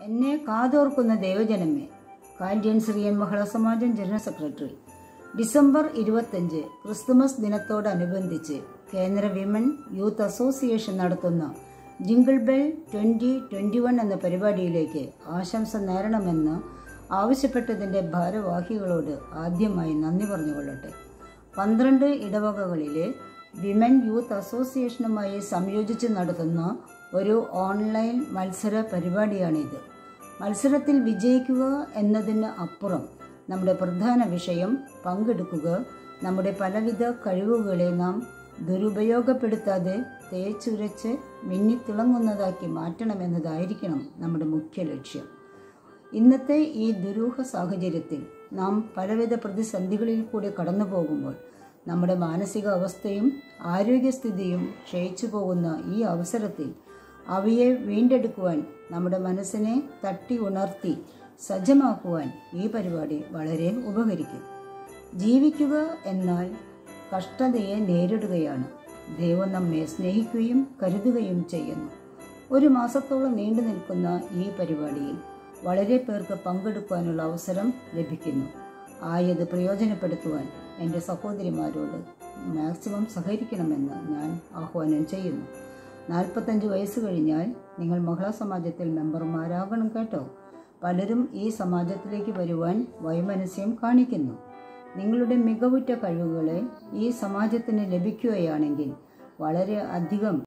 എന്നെ കാതോർക്കുന്ന ദൈവജനമേ കാൻഡിയൻ സിറിയൻ മഹിളാ സമാജം ജനറൽ സെക്രട്ടറി ഡിസംബർ ഇരുപത്തഞ്ച് ക്രിസ്തുമസ് ദിനത്തോടനുബന്ധിച്ച് കേന്ദ്ര വിമൻ യൂത്ത് അസോസിയേഷൻ നടത്തുന്ന jingle bell twenty twenty one എന്ന പരിപാടിയിലേക്ക് ആശംസ നേരണമെന്ന് ആവശ്യപ്പെട്ടതിൻ്റെ ഭാരവാഹികളോട് ആദ്യമായി നന്ദി പറഞ്ഞുകൊള്ളട്ടെ പന്ത്രണ്ട് ഇടവകകളിലെ വിമൻ യൂത്ത് അസോസിയേഷനുമായി സംയോജിച്ച് നടത്തുന്ന ഒരു ഓൺലൈൻ മത്സര പരിപാടിയാണിത് മത്സരത്തിൽ വിജയിക്കുക എന്നതിന് അപ്പുറം നമ്മുടെ പ്രധാന വിഷയം പങ്കെടുക്കുക നമ്മുടെ പലവിധ കഴിവുകളെ നാം ദുരുപയോഗപ്പെടുത്താതെ തേച്ചുരച്ച് മിന്നിത്തിളങ്ങുന്നതാക്കി മാറ്റണമെന്നതായിരിക്കണം നമ്മുടെ മുഖ്യ ലക്ഷ്യം ഇന്നത്തെ ഈ ദുരൂഹ സാഹചര്യത്തിൽ നാം പലവിധ പ്രതിസന്ധികളിൽ കൂടി കടന്നു പോകുമ്പോൾ നമ്മുടെ മാനസിക അവസ്ഥയും ആരോഗ്യസ്ഥിതിയും ക്ഷയിച്ചു പോകുന്ന ഈ അവസരത്തിൽ അവയെ വീണ്ടെടുക്കുവാൻ നമ്മുടെ മനസ്സിനെ തട്ടി ഉണർത്തി സജ്ജമാക്കുവാൻ ഈ പരിപാടി വളരെ ഉപകരിക്കും ജീവിക്കുക എന്നാൽ കഷ്ടതയെ നേരിടുകയാണ് ദൈവം നമ്മെ സ്നേഹിക്കുകയും കരുതുകയും ചെയ്യുന്നു ഒരു മാസത്തോളം നീണ്ടു നിൽക്കുന്ന ഈ പരിപാടിയിൽ വളരെ പേർക്ക് പങ്കെടുക്കാനുള്ള അവസരം ലഭിക്കുന്നു ആയത് പ്രയോജനപ്പെടുത്തുവാൻ എൻ്റെ സഹോദരിമാരോട് മാക്സിമം സഹകരിക്കണമെന്ന് ഞാൻ ആഹ്വാനം ചെയ്യുന്നു നാൽപ്പത്തഞ്ച് വയസ്സ് കഴിഞ്ഞാൽ നിങ്ങൾ മഹിളാ സമാജത്തിൽ മെമ്പർമാരാകണം കേട്ടോ പലരും ഈ സമാജത്തിലേക്ക് വരുവാൻ വൈമനസ്യം കാണിക്കുന്നു നിങ്ങളുടെ മികവുറ്റ കഴിവുകളെ ഈ സമാജത്തിന് ലഭിക്കുകയാണെങ്കിൽ വളരെ അധികം